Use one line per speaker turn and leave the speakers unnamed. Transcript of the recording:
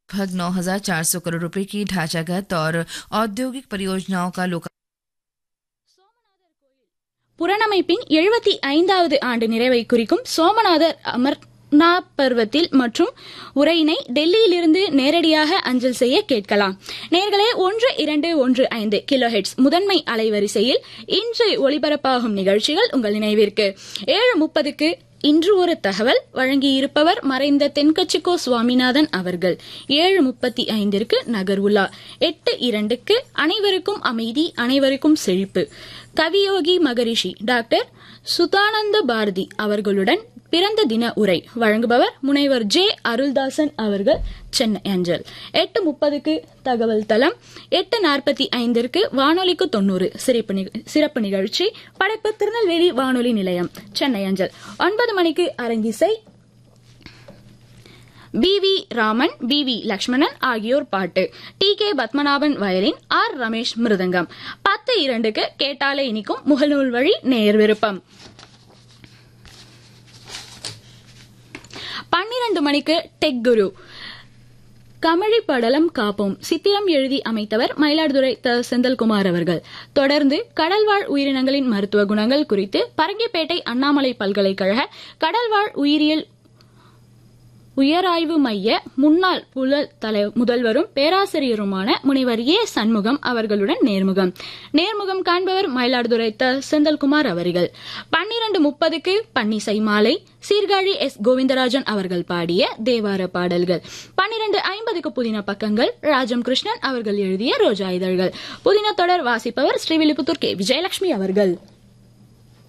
लगभग 9,400 करोड़ रुपए की ढांचागत और औद्योगिक परियोजनाओं का लोका
புறநமைப்பின் எழுபத்தி ஐந்தாவது ஆண்டு நிறைவை குறிக்கும் சோமநாதர் அமர்நா பர்வத்தில் மற்றும் உரையினை டெல்லியிலிருந்து நேரடியாக அஞ்சல் செய்ய கேட்கலாம் நேர்களே ஒன்று இரண்டு ஒன்று ஐந்து கிலோ ஹெட்ஸ் முதன்மை அலைவரிசையில் இன்று ஒளிபரப்பாகும் நிகழ்ச்சிகள் உங்கள் நினைவிற்கு ஏழு முப்பதுக்கு இன்று ஒரு தகவல் வழங்கியிருப்பவர் மறைந்த தென்கட்சிக்கோ சுவாமிநாதன் அவர்கள் ஏழு முப்பத்தி ஐந்திற்கு நகர்வுலா எட்டு இரண்டுக்கு அனைவருக்கும் அமைதி அனைவருக்கும் செழிப்பு கவியோகி மகரிஷி டாக்டர் சுதானந்த பாரதி அவர்களுடன் பிறந்த தின உரை வழங்குபவர் முனைவர் ஜே அருள்தாசன் அவர்கள் சென்னை அஞ்சல் எட்டு முப்பதுக்கு தகவல் தளம் எட்டு நாற்பத்தி ஐந்திற்கு வானொலிக்கு தொண்ணூறு சிறப்பு நிக- சிறப்பு நிகழ்ச்சி படைப்பு திருநெல்வேலி வானொலி நிலையம் சென்னை அஞ்சல் ஒன்பது மணிக்கு அரங்கிசை P V Raman P V Lakshmanan ஆகியோர் பாட்டு T K Padmanabhan violin R Ramesh மிருதங்கம் பத்து இரண்டுக்கு கேட்டாலே இனிக்கும் முகநூல் வழி நேர் விருப்பம் பன்னிரண்டு மணிக்கு டெக் குரு கமழி படலம் காப்போம் சித்திரம் எழுதி அமைத்தவர் மயிலாடுதுறை த செந்தில்குமார் அவர்கள் தொடர்ந்து கடல்வாழ் உயிரினங்களின் மருத்துவ குணங்கள் குறித்து பரங்கிப்பேட்டை அண்ணாமலை பல்கலைக்கழக கடல்வாழ் உயிரியல் உயராய்வு மைய முன்னாள் புலல் தலை முதல்வரும் பேராசிரியருமான முனைவர் ஏ சண்முகம் அவர்களுடன் நேர்முகம் நேர்முகம் காண்பவர் மயிலாடுதுறை த செந்தில்குமார் அவர்கள் பன்னிரண்டு முப்பதுக்கு பன்னிசை மாலை சீர்காழி எஸ் கோவிந்தராஜன் அவர்கள் பாடிய தேவார பாடல்கள் பன்னிரண்டு ஐம்பதுக்கு புதின பக்கங்கள் ராஜம் கிருஷ்ணன் அவர்கள் எழுதிய ரோஜா இதழ்கள் புதின தொடர் வாசிப்பவர் ஸ்ரீவில்லிபுத்தூர் கே விஜயலட்சுமி அவர்கள்